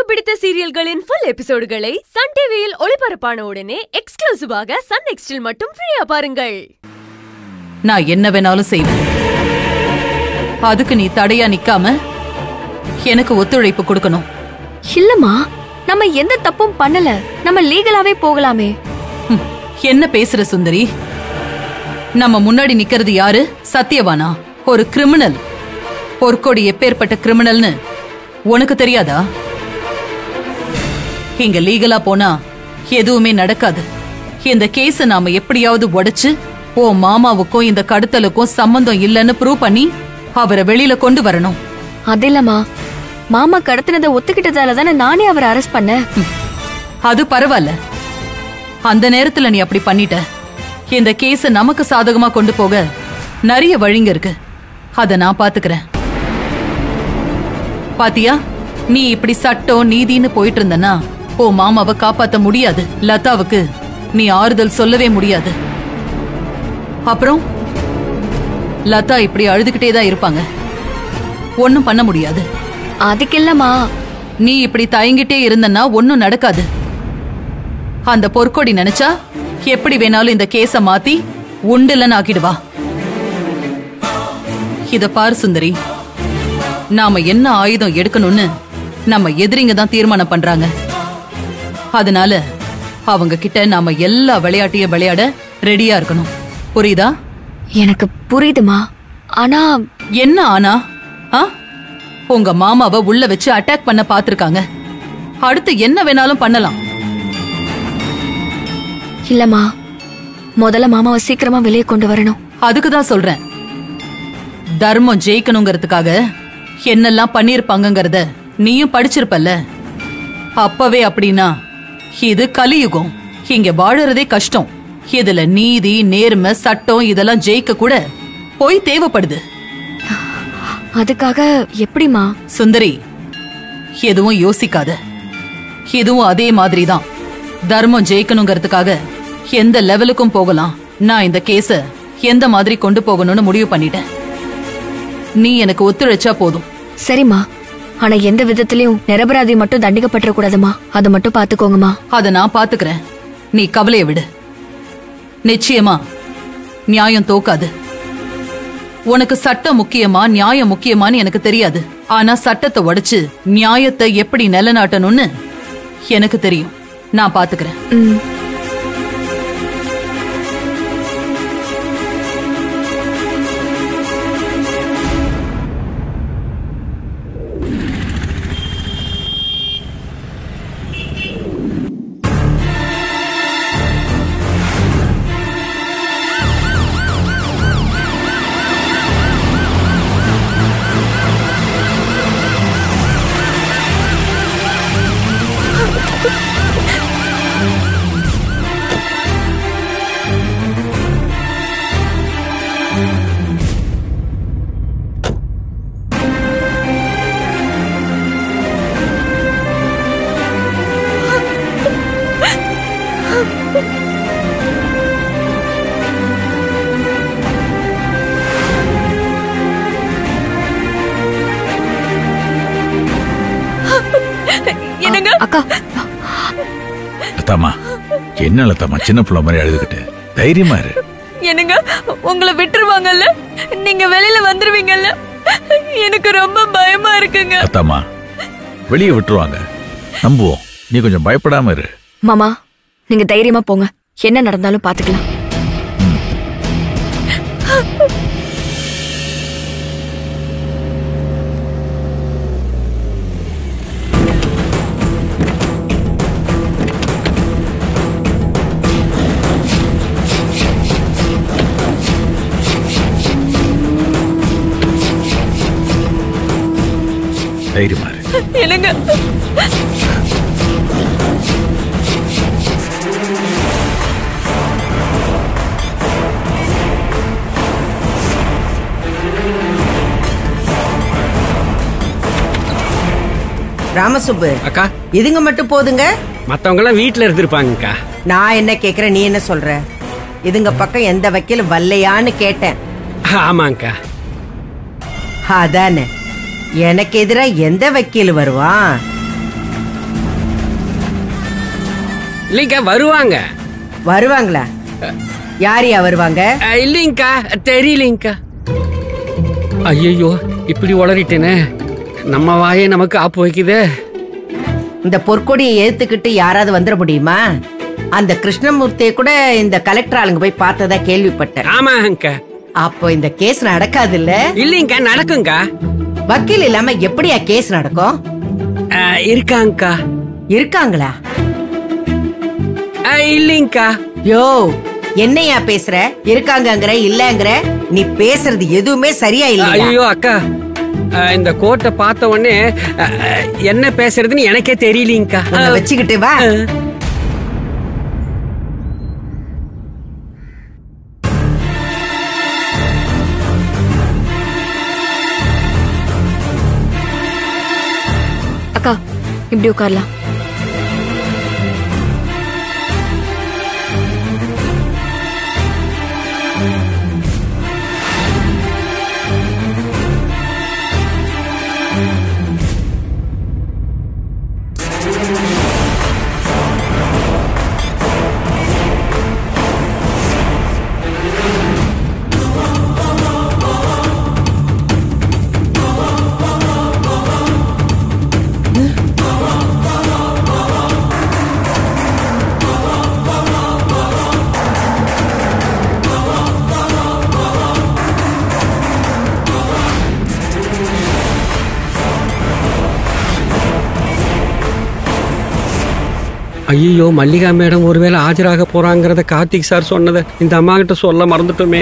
பிடித்த சீரியல்களின் full எபிசோடுகளை Sun டிவியில் ஒளிபரப்பான உடனே எக்ஸ்க்ளூசிவாக சன் நெக்ஸ்டில் மட்டும் ஃப்ரீயா பாருங்கள் நான் என்ன வேணாலும் செய்வேன் அதுக்கு நீ தடையா நிக்காம எனக்கு ஒத்துழைப்பு கொடுக்கணும் இல்லம்மா நம்ம எந்த தப்பும் பண்ணல நம்ம லீகலாவே போகலாமே ஹம், என்ன பேசுற சுந்தரி நம்ம முன்னாடி நிக்கிறது யாரு சத்தியவானா ஒரு கிரிமினல் பொற்கொடி எப்பேற்பட்ட கிரிமினல்னு உனக்கு தெரியாதா இங்க லீகலா போனா எதுவுமே நடக்காது இந்த கேஸ நாம எப்படியாவது உடைச்சு ஓ மாமாவுக்கும் இந்த கடத்தலுக்கும் சம்பந்தம் இல்லைன்னு ப்ரூவ் பண்ணி அவரை வெளியில கொண்டு வரணும் அது இல்லம்மா மாமா கடத்தினதை ஒத்துக்கிட்டதால தானே நானே அவரை அரெஸ்ட் பண்ணேன் அது பரவாயில்ல அந்த நேரத்துல நீ அப்படி பண்ணிட்ட இந்த கேஸ நமக்கு சாதகமா கொண்டு போக நிறைய வழிங்க இருக்கு அத நான் பாத்துக்கிறேன் பாத்தியா நீ இப்படி சட்டம் நீதின்னு போயிட்டு இருந்தனா ஓ மாமாவை காப்பாத்த முடியாது லதாவுக்கு நீ ஆறுதல் சொல்லவே முடியாது அப்புறம் லதா இப்படி அழுதுகிட்டே தான் இருப்பாங்க ஒண்ணும் பண்ண முடியாது அதுக்கு இல்லம்மா நீ இப்படி தயங்கிட்டே இருந்தன்னா ஒன்னும் நடக்காது அந்த பொற்கொடி நினைச்சா எப்படி வேணாலும் இந்த கேஸ மாத்தி உண்டுலன்னு ஆக்கிடுவா இத பாரு சுந்தரி நாம என்ன ஆயுதம் எடுக்கணும்னு நம்ம எதிரிங்க தான் தீர்மானம் பண்றாங்க அதனால அவங்க கிட்ட நாம எல்லா விளையாட்டையும் விளையாட ரெடியா இருக்கணும் புரியுதா எனக்கு புரியுதுமா ஆனா என்ன ஆனா ஆ உங்க மாமாவை உள்ள வச்சு அட்டாக் பண்ண பாத்திருக்காங்க அடுத்து என்ன வேணாலும் பண்ணலாம் இல்லம்மா முதல்ல மாமாவை சீக்கிரமா வெளியே கொண்டு வரணும் அதுக்கு தான் சொல்றேன் தர்மம் ஜெயிக்கணுங்கிறதுக்காக என்னெல்லாம் பண்ணிருப்பாங்கங்கறத நீயும் படிச்சிருப்பல்ல அப்பவே அப்படின்னா இது கலியுகம் இங்க வாழறதே கஷ்டம் இதுல நீதி நேர்மை சட்டம் இதெல்லாம் ஜெயிக்க கூட பொய் தேவைப்படுது அதுக்காக எப்படிமா சுந்தரி எதுவும் யோசிக்காத இதுவும் அதே மாதிரி தான் தர்மம் ஜெயிக்கணுங்கிறதுக்காக எந்த லெவலுக்கும் போகலாம் நான் இந்த கேஸ எந்த மாதிரி கொண்டு போகணும்னு முடிவு பண்ணிட்டேன் நீ எனக்கு ஒத்துழைச்சா போதும் சரிம்மா ஆனா எந்த விதத்திலயும் நிரபராதி மட்டும் தண்டிக்கப்பட்டுற கூடாதுமா அதை மட்டும் பாத்துக்கோங்கம்மா அத நான் பாத்துக்கிறேன் நீ கவலைய விடு நிச்சயமா நியாயம் தோக்காது உனக்கு சட்டம் முக்கியமா நியாயம் முக்கியமான்னு எனக்கு தெரியாது ஆனா சட்டத்தை உடைச்சு நியாயத்தை எப்படி நிலைநாட்டணும்னு எனக்கு தெரியும் நான் பாத்துக்கிறேன் ம் என்னங்க அக்கா லதாமா என்ன லதாமா சின்ன பிள்ளை மாதிரி அழுதுகிட்டு தைரியமா இரு என்னங்க உங்களை விட்டுருவாங்கல்ல நீங்க வெளியில வந்துருவீங்கல்ல எனக்கு ரொம்ப பயமா இருக்குங்க லதாமா வெளியே விட்டுருவாங்க நம்புவோம் நீ கொஞ்சம் பயப்படாம இரு மாமா நீங்க தைரியமா போங்க என்ன நடந்தாலும் பாத்துக்கலாம் தைரியமா இரு என்னங்க ராமசுப்பு அக்கா இதுங்க மட்டும் போதுங்க மத்தவங்க எல்லாம் வீட்டுல இருந்திருப்பாங்கக்கா நான் என்ன கேக்குறேன் நீ என்ன சொல்ற இதுங்க பக்கம் எந்த வக்கீல் வல்லையான்னு கேட்டேன் ஆமாங்கக்கா அதானே எனக்கு எதிரா எந்த வக்கீல் வருவான் இல்லைங்கக்கா வருவாங்க வருவாங்களா யாரையா வருவாங்க அஹ், இல்லைங்கக்கா தெரியலைங்கக்கா ஐயோ இப்படி உளறிட்டேனே நம்ம வாயே நமக்கு ஆப்பு வைக்குதே இந்த பொற்கொடியை ஏத்துக்கிட்டு யாராவது வந்துட முடியுமா அந்த கிருஷ்ணமூர்த்தியை கூட இந்த கலெக்டர் ஆளுங்க போய் பார்த்ததா கேள்விப்பட்டேன் ஆமாங்கக்கா அப்போ இந்த கேஸ் நடக்காது இல்ல இல்லைங்கக்கா நடக்குங்கக்கா வக்கீல் இல்லாம எப்படியா கேஸ் நடக்கும் அஹ், இருக்காங்கக்கா இருக்காங்களா அஹ், இல்லைங்கக்கா யோ என்னையா பேசுற இருக்காங்கங்கிற இல்லங்கிற நீ பேசுறது எதுவுமே சரியா இல்லையா ஐயோ அக்கா அஹ், இந்த கோட்டை பார்த்த உடனே அஹ், அஹ், என்ன பேசுறதுன்னு எனக்கே தெரியலீங்கக்கா உன்னை வச்சுக்கிட்டு வா அக்கா இப்படி உட்காரலாம் ஐயோ மல்லிகா மேடம் ஒருவேளை ஆஜராக போறாங்கிறத கார்த்திக் சார் சொன்னதை இந்த அம்மா கிட்ட சொல்ல மறந்துட்டோமே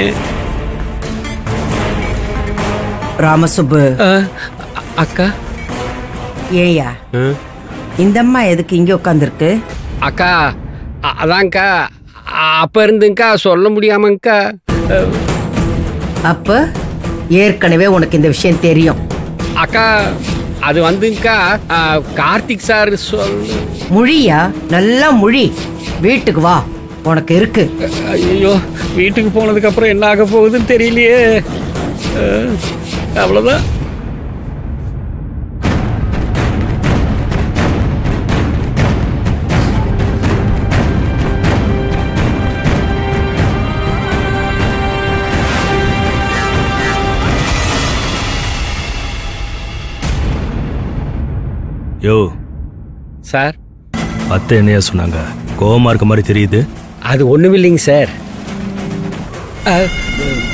ராமசுப்பு அஹ், அ- அக்கா ஏயா அஹ், இந்த அம்மா எதுக்கு இங்க உட்காந்துருக்கு அக்கா அ- அதான்க்கா அ- அப்ப இருந்துங்கக்கா சொல்ல முடியாமங்கக்கா அஹ், அப்ப ஏற்கனவே உனக்கு இந்த விஷயம் தெரியும் அக்கா அது வந்துங்கக்கா அஹ், கார்த்திக் சார் சொல் முழியா நல்லா முழி வீட்டுக்கு வா உனக்கு இருக்கு ஐயோ வீட்டுக்கு போனதுக்கு அப்புறம் என்ன ஆக போகுதுன்னு தெரியலையே அஹ், அவ்வளவுதான் யோ சார் அத்தை என்னையா சொன்னாங்க கோவமா இருக்க மாதிரி தெரியுது அது ஒண்ணும் இல்லைங்க சார் அஹ்,